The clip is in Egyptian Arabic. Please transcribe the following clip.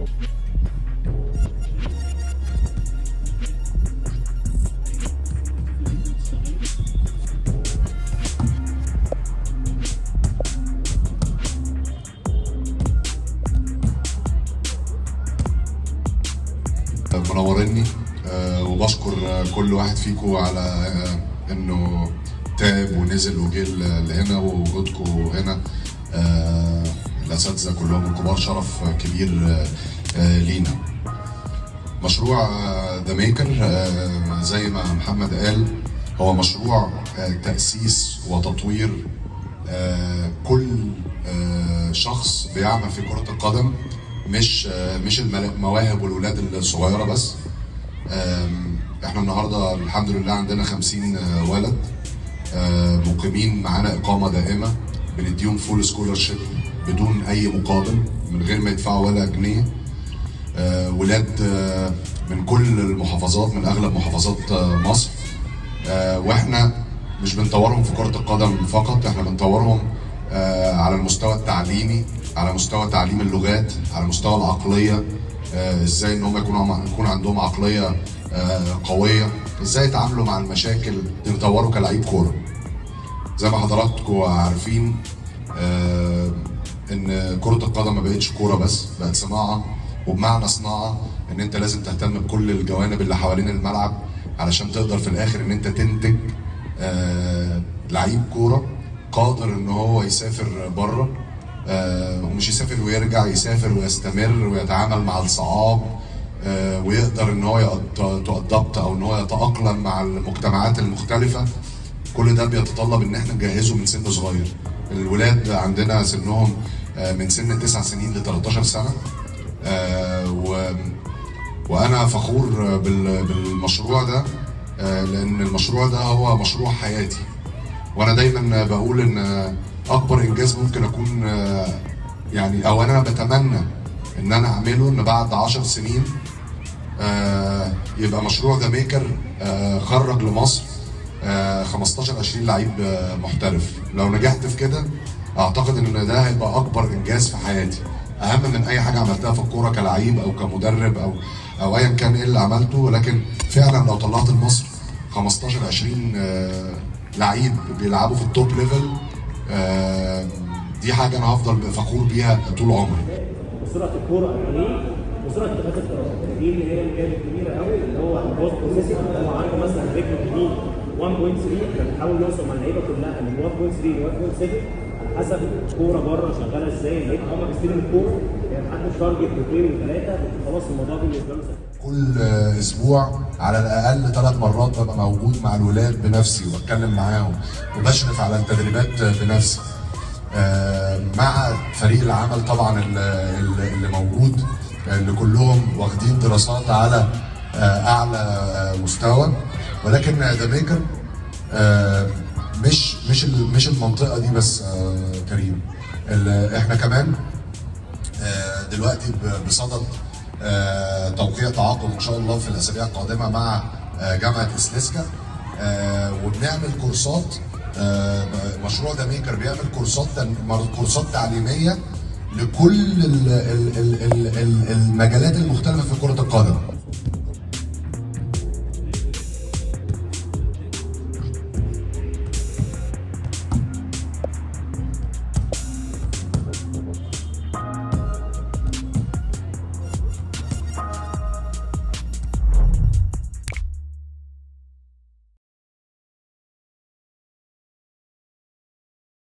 منورني آه، وبشكر آه، كل واحد فيكم على آه، انه تعب ونزل وجه ل- لهنا ووجودكم هنا آه، الاساتذه كلهم الكبار شرف كبير آه، آه، لينا مشروع ذا ميكر زي ما محمد قال هو مشروع آه، تأسيس وتطوير آه، كل آه، شخص بيعمل في كرة القدم مش آه، مش الملا- المواهب والولاد الصغيرة بس آم، احنا النهارده الحمد لله عندنا 50 آه، ولد آه، مقيمين معانا إقامة دائمة بنديهم فول سكولرشيب بدون أي مقابل من غير ما يدفعوا ولا جنيه آه، ولاد آه، من كل المحافظات من اغلب محافظات آه، مصر آه، واحنا مش بنطورهم في كرة القدم فقط احنا بنطورهم آه، على المستوى التعليمي على مستوى تعليم اللغات على مستوى العقلية آه، ازاي ان هم يكونوا يكون عندهم عقلية آه، قوية ازاي يتعاملوا مع المشاكل يتطوروا كلاعب كورة زي ما حضراتكم عارفين آه، ان كرة القدم ما بقتش كورة بس بقت صناعة وبمعنى صناعة ان انت لازم تهتم بكل الجوانب اللي حوالين الملعب علشان تقدر في الاخر ان انت تنتج آه، لعيب كورة قادر ان هو يسافر بره آه، ومش يسافر ويرجع يسافر ويستمر ويتعامل مع الصعاب آه، ويقدر ان هو يتأدبت او ان هو يتأقلم مع المجتمعات المختلفة كل ده بيتطلب ان احنا نجهزه من سن صغير الولاد عندنا سنهم آه، من سن 9 سنين ل 13 سنه آه، و وانا فخور بال- بالمشروع ده آه، لان المشروع ده هو مشروع حياتي وانا دايما بقول ان اكبر انجاز ممكن اكون آه، يعني او انا بتمنى ان انا اعمله ان بعد 10 سنين آه، يبقى مشروع ذا ميكر آه، خرج لمصر آه، 15 20 لعيب آه، محترف لو نجحت في كده اعتقد ان ده هيبقى اكبر انجاز في حياتي اهم من اي حاجه عملتها في الكوره كلعيب او كمدرب او او ايا كان ايه اللي عملته لكن فعلا لو طلعت لمصر 15 20 آه، لعيب بيلعبوا في التوب ليفل آه، دي حاجه انا هفضل فخور بيها طول عمري وسرعه الكوره قد ايه وسرعه اتخاذ القرارات دي اللي هي الجانب الكبيره قوي اللي هو البوست بروسيسنج هو عنده مثلا رجل اليمين 1.3 احنا بنحاول نوصل مع اللعيبه كلها من 1.3 ل 1.7 على حسب الكوره بره شغاله ازاي اللعيب اول ما بيستلم الكوره بيحدد تارجت واثنين وثلاثه خلاص الموضوع بالنسبه له سهل كل اسبوع على الاقل ثلاث مرات ببقى موجود مع الولاد بنفسي وبتكلم معاهم وبشرف على التدريبات بنفسي آه، مع فريق العمل طبعا اللي اللي موجود اللي كلهم واخدين دراسات على آه، اعلى آه، مستوى ولكن ذا ميكر مش مش ال- مش المنطقه دي بس آه، كريم ال- احنا كمان آه، دلوقتي ب- بصدد آه، توقيع تعاقد ان شاء الله في الاسابيع القادمه مع آه، جامعه اسلسكا آه، وبنعمل كورسات آه، مشروع ده ميكر بيعمل كورسات تن- مر- كورسات تعليميه لكل ال- ال- ال- ال- ال- المجالات المختلفه في كره